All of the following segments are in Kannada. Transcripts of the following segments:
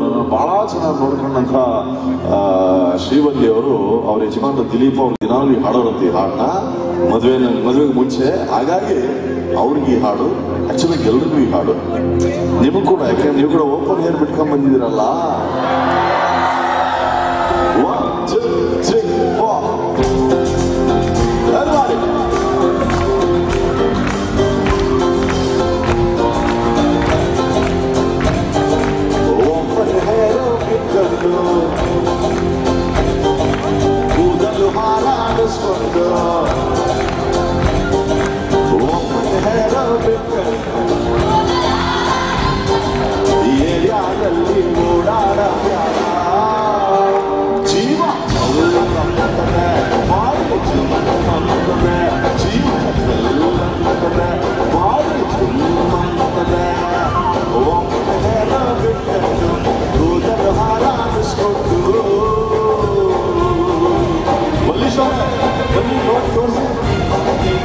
ಬಹಳ ಚೆನ್ನಾಗಿ ನೋಡ್ಕೊಂಡಂತ ಆ, ಶ್ರೀವಲ್ಲಿ ಅವರು ಅವ್ರ ಯಜಮಾನ ದಿಲೀಪ್ ಅವ್ರು ದಿನಾಲು ಈ ಹಾಡೋರಂತೆ ಈ ಹಾಡನ್ನ ಮದುವೆ ಮದುವೆಗೆ ಮುಂಚೆ ಹಾಗಾಗಿ ಅವ್ರಿಗೆ ಈ ಹಾಡು ಆಕ್ಚುಲಿ ಎಲ್ರಿಗೂ ಈ ಹಾಡು ನಿಮಗೂ ಕೂಡ ಯಾಕಂದ್ರೆ ನೀವು ಕೂಡ ಓಪನ್ ಹೇರ್ ಬಿಟ್ಕೊಂಡ್ ಬಂದಿದ್ದೀರಲ್ಲ One, two, three, four. Everybody. Open hair ಬಿಟ್ಕೊಂಡು ಕೂದಲು ಹಾರಾಡಿಸ್ಕೊಂಡು Open hair ಬಿಟ್ಕೊಂಡು ಈ ಏರಿಯಾದಲ್ಲಿ ಓಡಾಡಬ್ಯಾಡ ಜೀವ ನಮ್ಮಂತದೆ ಬಾಳಿ ಜೀವ ನಮ್ಮಂತದೆ ಜೀವ ನಮ್ಮಂತದೆ ಬಾಳಿ ನಮ್ಮಂತದೆ ಒಮ್ಮೆ ಬಿಟ್ಟು ಕೂದಲು ಹಾರಾಡಿಸ್ಕೊಂಡು ಮಲ್ಲೇಶ್ ಅವ್ರೆ, ಬನ್ನಿ ನೋಡಿ ತೋರಿಸಿ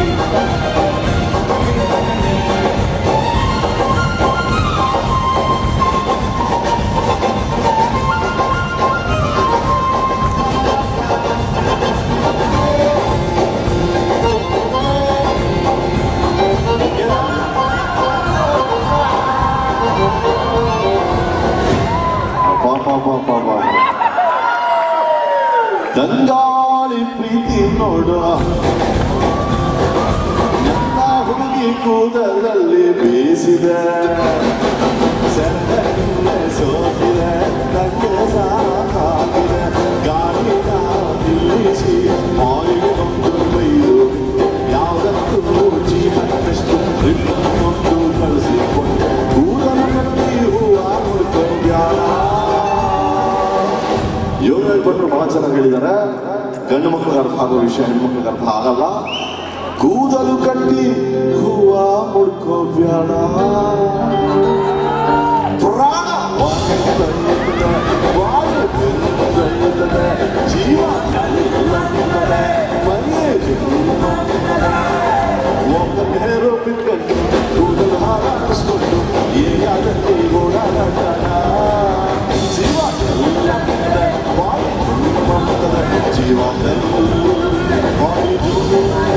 ತಂಗಾಳಿ ಪ್ರೀತಿ ನೋಡು ನನ್ನ ಹುಡುಗಿ ಕೂದಲಲ್ಲಿ ಬೇಸಿದೆ ಸೆರಗಲ್ಲೇ ಸೋತಿದೆ ನಂಗೆ ಸಾಕಾಗಿದೆ ಗಾಳಿನ ನಿಲ್ಲಿಸಿ ಆಯಿಲ್ ಒಂದು ಬೈದು ಯಾವುದಕ್ಕೂ ಜೀವನದಷ್ಟು ರಿಬ್ಬನ್ಗೊಂಡು ಕಳಿಸಿಕೊಂಡು ಕೂದಲು ಕಟ್ಟಿ ಹೂವ ಮುಡ್ಕೊಂಡ್ಯಾಳ ಇವ್ರು ಹೇಳ್ಕೊಟ್ರು ಬಹಳ ಚೆನ್ನಾಗಿ ಹೇಳಿದ್ದಾರೆ ಗಂಡು ಮಕ್ಕಳಿಗೆ ಅರ್ಥ ಆಗೋ ವಿಷಯ ಹೆಣ್ಮಕ್ಳಿಗೆ ಅರ್ಥ ಆಗಲ್ಲ ಕೂದಲು ಕಟ್ಟಿ ಹೂವ ಮುಡ್ಕೋಬ್ಯಾಡ ಪ್ರಾಣ ಒಯ್ಯುತ್ತದೆ, ವಾಯು ತಿನ್ನುತ್ತದೆ, ಜೀವ ಚೆಲ್ಲುತ್ತದೆ, ಮನೆ ಚೆಲ್ಲುತ್ತದೆ. ಒಬ್ಬ ನೇರು ಬಿಟ್ಕೊಂಡು ಕೂದಲು ಹಾರಾಡಿಸ್ಕೊಂಡು ಏನಾಗತ್ತೆ ಓಡಾಡಬೇಡ ಜೀವ ಚೆಲ್ಲುತ್ತದೆ, ವಾಯು ತಿನ್ನುತ್ತದೆ, ಜೀವ ಚೆಲ್ಲುತ್ತದೆ, ವಾಯು